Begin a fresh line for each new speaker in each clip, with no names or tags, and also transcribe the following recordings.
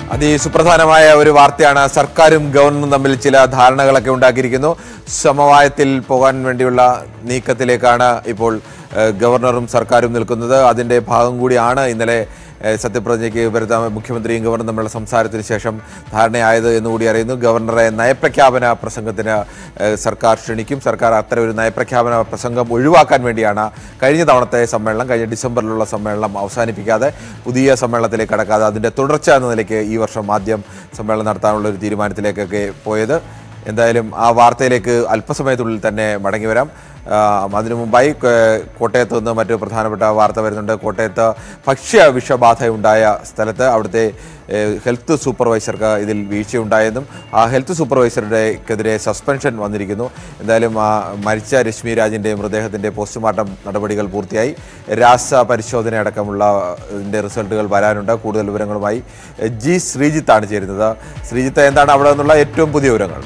അതിസുപ്രധാനമായ ഒരു വാർത്തയാണ് സർക്കാരും ഗവർണറും തമ്മിൽ ചില ധാരണകളൊക്കെ ഉണ്ടാക്കിയിരിക്കുന്നു സമവായത്തിൽ പോകാൻ വേണ്ടിയുള്ള നീക്കത്തിലേക്കാണ് ഇപ്പോൾ ഏഹ്, ഗവർണറും സർക്കാരും നിൽക്കുന്നത് അതിൻ്റെ ഭാഗം കൂടിയാണ് ഇന്നലെ ഏഹ്, സത്യപ്രതിജ്ഞയ്ക്ക് വരുന്ന മുഖ്യമന്ത്രിയും ഗവർണറും തമ്മിലുള്ള സംസാരത്തിന് ശേഷം ധാരണയായത് എന്നുകൂടി അറിയുന്നു ഗവർണറെ നയപ്രഖ്യാപന പ്രസംഗത്തിന് ഏഹ്, സർക്കാർ ക്ഷണിക്കും സർക്കാർ അത്തരം ഒരു നയപ്രഖ്യാപന പ്രസംഗം ഒഴിവാക്കാൻ വേണ്ടിയാണ് കഴിഞ്ഞ തവണത്തെ സമ്മേളനം കഴിഞ്ഞ ഡിസംബറിലുള്ള സമ്മേളനം അവസാനിപ്പിക്കാതെ പുതിയ സമ്മേളനത്തിലേക്ക് കടക്കാതെ അതിൻ്റെ തുടർച്ച എന്ന നിലയ്ക്ക് ഈ വർഷം ആദ്യം സമ്മേളനം നടത്താനുള്ള ഒരു തീരുമാനത്തിലേക്കൊക്കെ പോയത് എന്തായാലും ആ വാർത്തയിലേക്ക് അല്പസമയത്തുള്ളിൽ തന്നെ മടങ്ങി വരാം ആ, അതിനു മുമ്പായി കേ- കോട്ടയത്ത് നിന്ന് മറ്റു പ്രധാനപ്പെട്ട വാർത്ത വരുന്നുണ്ട് കോട്ടയത്ത് ഭക്ഷ്യ വിഷബാധയുണ്ടായ സ്ഥലത്ത് അവിടുത്തെ ഏഹ്, ഹെൽത്ത് സൂപ്പർവൈസർക്ക് ഇതിൽ വീഴ്ചയുണ്ടായെന്നും ആ ഹെൽത്ത് സൂപ്പർവൈസറുടെക്കെതിരെ സസ്പെൻഷൻ വന്നിരിക്കുന്നു എന്തായാലും ആ മരിച്ച രശ്മി രാജിൻ്റെ മൃതദേഹത്തിൻ്റെ പോസ്റ്റ്മോർട്ടം നടപടികൾ പൂർത്തിയായി രാസ പരിശോധന അടക്കമുള്ള ഇതിൻ്റെ റിസൾട്ടുകൾ വരാനുണ്ട് കൂടുതൽ വിവരങ്ങളുമായി എഹ്, ജി ശ്രീജിത്താണ് ചേരുന്നത് ശ്രീജിത്ത് എന്താണ് അവിടെ നിന്നുള്ള ഏറ്റവും പുതിയ വിവരങ്ങൾ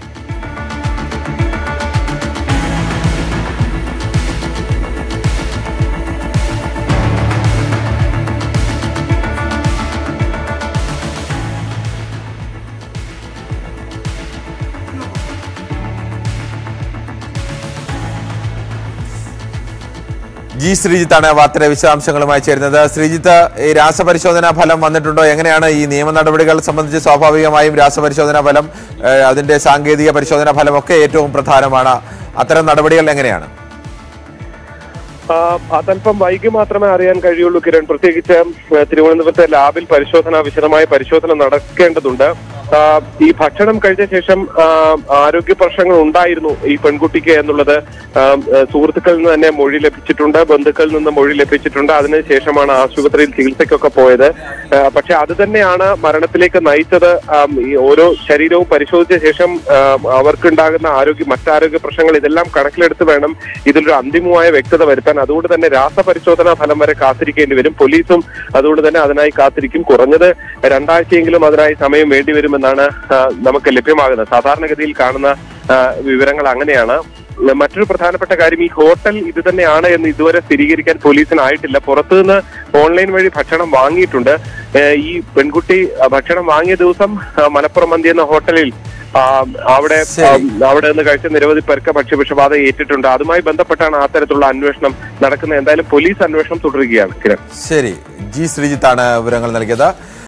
ജി ശ്രീജിത്താണ് വാർത്തയുടെ വിശദാംശങ്ങളുമായി ചേരുന്നത് ശ്രീജിത്ത് ഈ രാസപരിശോധനാ ഫലം വന്നിട്ടുണ്ടോ എങ്ങനെയാണ് ഈ നിയമ നടപടികൾ സംബന്ധിച്ച് സ്വാഭാവികമായും രാസപരിശോധനാ ഫലം ഏഹ്, അതിന്റെ സാങ്കേതിക പരിശോധനാ ഫലമൊക്കെ ഏറ്റവും പ്രധാനമാണ് അത്തരം നടപടികൾ എങ്ങനെയാണ്
ആ, അതല്പം വൈകി മാത്രമേ അറിയാൻ കഴിയുള്ളൂ കിരൺ പ്രത്യേകിച്ച് ആ, തിരുവനന്തപുരത്തെ ലാബിൽ പരിശോധന വിശദമായ പരിശോധന നടക്കേണ്ടതുണ്ട് ആ, ഈ ഭക്ഷണം കഴിച്ച ശേഷം ആ, ആരോഗ്യ പ്രശ്നങ്ങൾ ഉണ്ടായിരുന്നു ഈ പെൺകുട്ടിക്ക് എന്നുള്ളത് ആ, ആ, സുഹൃത്തുക്കളിൽ നിന്ന് തന്നെ മൊഴി ലഭിച്ചിട്ടുണ്ട് ബന്ധുക്കളിൽ നിന്ന് മൊഴി ലഭിച്ചിട്ടുണ്ട് അതിനുശേഷമാണ് ആശുപത്രിയിൽ ചികിത്സയ്ക്കൊക്കെ പോയത് ആ, പക്ഷെ അത് തന്നെയാണ് മരണത്തിലേക്ക് നയിച്ചത് ആ, ഈ ഓരോ ശരീരവും പരിശോധിച്ച ശേഷം ആ, അവർക്കുണ്ടാകുന്ന ആരോഗ്യ മറ്റാരോഗ്യ പ്രശ്നങ്ങൾ ഇതെല്ലാം കണക്കിലെടുത്ത് വേണം ഇതിലൊരു അന്തിമമായ വ്യക്തത വരുത്താൻ അതുകൊണ്ട് തന്നെ രാസപരിശോധനാ ഫലം വരെ കാത്തിരിക്കേണ്ടി വരും പോലീസും അതുകൊണ്ട് തന്നെ അതിനായി കാത്തിരിക്കും കുറഞ്ഞത് രണ്ടാഴ്ചയെങ്കിലും അതിനായി സമയം വേണ്ടിവരുമെന്നാണ് ആ, നമുക്ക് ലഭ്യമാകുന്നത് സാധാരണഗതിയിൽ കാണുന്ന ആ, വിവരങ്ങൾ അങ്ങനെയാണ് മറ്റൊരു പ്രധാനപ്പെട്ട കാര്യം ഈ ഹോട്ടൽ ഇത് തന്നെയാണ് എന്ന് ഇതുവരെ സ്ഥിരീകരിക്കാൻ പോലീസിനായിട്ടില്ല പുറത്തുനിന്ന് ഓൺലൈൻ വഴി ഭക്ഷണം വാങ്ങിയിട്ടുണ്ട് ഏഹ് ഈ പെൺകുട്ടി ആ, ഭക്ഷണം വാങ്ങിയ ദിവസം ആ, മലപ്പുറം മന്തി എന്ന ഹോട്ടലിൽ ആ, അവിടെ
ശരി.
ആ, അവിടെ നിന്ന് കഴിച്ച നിരവധി പേർക്ക് ഭക്ഷ്യവിഷബാധ ഏറ്റിട്ടുണ്ട് അതുമായി ബന്ധപ്പെട്ടാണ് അത്തരത്തിലുള്ള അന്വേഷണം നടക്കുന്നത് എന്തായാലും പോലീസ് അന്വേഷണം തുടരുകയാണ് കിരൺ
ശരി ജി ശ്രീജിത്താണ് വിവരങ്ങൾ നൽകിയത്